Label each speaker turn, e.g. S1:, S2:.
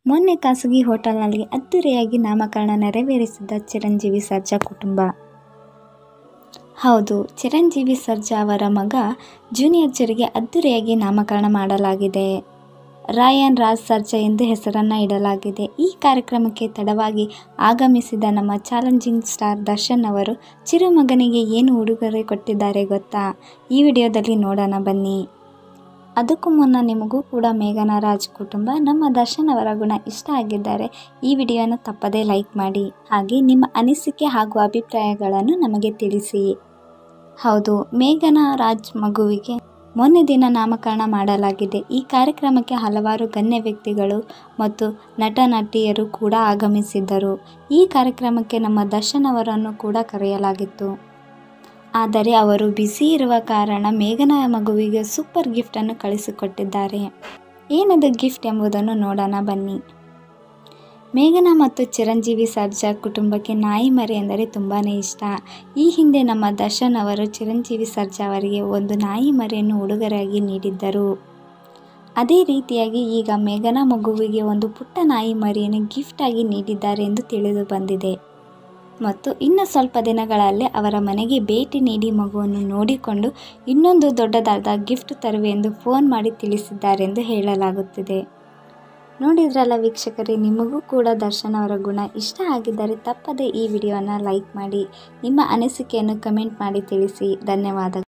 S1: ಮೊನ್ನೆ ಖಾಸಗಿ ಹೋಟೆಲ್ನಲ್ಲಿ ಅದ್ದೂರಿಯಾಗಿ ನಾಮಕರಣ ನೆರವೇರಿಸಿದ ಚಿರಂಜೀವಿ ಸರ್ಜಾ ಕುಟುಂಬ ಹೌದು ಚಿರಂಜೀವಿ ಸರ್ಜಾ ಅವರ ಮಗ ಜೂನಿಯರ್ ಜರಿಗೆ ಅದ್ದೂರಿಯಾಗಿ ನಾಮಕರಣ ಮಾಡಲಾಗಿದೆ ರಾಯನ್ ರಾಜ್ ಸರ್ಜಾ ಎಂದು ಹೆಸರನ್ನು ಇಡಲಾಗಿದೆ ಈ ಕಾರ್ಯಕ್ರಮಕ್ಕೆ ತಡವಾಗಿ ಆಗಮಿಸಿದ ನಮ್ಮ ಚಾಲೆಂಜಿಂಗ್ ಸ್ಟಾರ್ ದರ್ಶನ್ ಅವರು ಚಿರುಮಗನಿಗೆ ಏನು ಉಡುಗೊರೆ ಕೊಟ್ಟಿದ್ದಾರೆ ಗೊತ್ತಾ ಈ ವಿಡಿಯೋದಲ್ಲಿ ನೋಡೋಣ ಬನ್ನಿ ಅದಕ್ಕೂ ಮುನ್ನ ನಿಮಗೂ ಕೂಡ ಮೇಘನಾ ರಾಜ್ ಕುಟುಂಬ ನಮ್ಮ ದರ್ಶನ್ ಅವರ ಗುಣ ಇಷ್ಟ ಆಗಿದ್ದರೆ ಈ ವಿಡಿಯೋನ ತಪ್ಪದೇ ಲೈಕ್ ಮಾಡಿ ಹಾಗೆ ನಿಮ್ಮ ಅನಿಸಿಕೆ ಹಾಗೂ ಅಭಿಪ್ರಾಯಗಳನ್ನು ನಮಗೆ ತಿಳಿಸಿ ಹೌದು ಮೇಘನಾ ರಾಜ್ ಮಗುವಿಗೆ ಮೊನ್ನೆ ದಿನ ನಾಮಕರಣ ಮಾಡಲಾಗಿದೆ ಈ ಕಾರ್ಯಕ್ರಮಕ್ಕೆ ಹಲವಾರು ಗಣ್ಯ ವ್ಯಕ್ತಿಗಳು ಮತ್ತು ನಟ ನಟಿಯರು ಕೂಡ ಆಗಮಿಸಿದ್ದರು ಈ ಕಾರ್ಯಕ್ರಮಕ್ಕೆ ನಮ್ಮ ದರ್ಶನ್ ಅವರನ್ನು ಕೂಡ ಕರೆಯಲಾಗಿತ್ತು ಆದರೆ ಅವರು ಬ್ಯುಸಿ ಇರುವ ಕಾರಣ ಮೇಘನ ಮಗುವಿಗೆ ಸೂಪರ್ ಗಿಫ್ಟನ್ನು ಕಳಿಸಿಕೊಟ್ಟಿದ್ದಾರೆ ಏನದು ಗಿಫ್ಟ್ ಎಂಬುದನ್ನು ನೋಡೋಣ ಬನ್ನಿ ಮೇಘನ ಮತ್ತು ಚಿರಂಜೀವಿ ಸರ್ಜಾ ಕುಟುಂಬಕ್ಕೆ ನಾಯಿ ಮರಿ ಎಂದರೆ ತುಂಬಾ ಇಷ್ಟ ಈ ಹಿಂದೆ ನಮ್ಮ ದರ್ಶನ್ ಅವರು ಚಿರಂಜೀವಿ ಸರ್ಜಾ ಅವರಿಗೆ ಒಂದು ನಾಯಿ ಮರಿಯನ್ನು ಉಡುಗೊರೆಯಾಗಿ ನೀಡಿದ್ದರು ಅದೇ ರೀತಿಯಾಗಿ ಈಗ ಮೇಘನ ಮಗುವಿಗೆ ಒಂದು ಪುಟ್ಟ ನಾಯಿ ಮರಿಯನ್ನು ಗಿಫ್ಟಾಗಿ ನೀಡಿದ್ದಾರೆ ಎಂದು ತಿಳಿದು ಬಂದಿದೆ ಮತ್ತು ಇನ್ನು ಸ್ವಲ್ಪ ದಿನಗಳಲ್ಲೇ ಅವರ ಮನೆಗೆ ಭೇಟಿ ನೀಡಿ ಮಗುವನ್ನು ನೋಡಿಕೊಂಡು ಇನ್ನೊಂದು ದೊಡ್ಡದಾದ ಗಿಫ್ಟ್ ತರುವೆ ಎಂದು ಫೋನ್ ಮಾಡಿ ತಿಳಿಸಿದ್ದಾರೆಂದು ಹೇಳಲಾಗುತ್ತಿದೆ ನೋಡಿದ್ರಲ್ಲ ವೀಕ್ಷಕರೇ ನಿಮಗೂ ಕೂಡ ದರ್ಶನ್ ಅವರ ಗುಣ ಇಷ್ಟ ಆಗಿದ್ದರೆ ತಪ್ಪದೇ ಈ ವಿಡಿಯೋನ ಲೈಕ್ ಮಾಡಿ ನಿಮ್ಮ ಅನಿಸಿಕೆಯನ್ನು ಕಮೆಂಟ್ ಮಾಡಿ ತಿಳಿಸಿ ಧನ್ಯವಾದ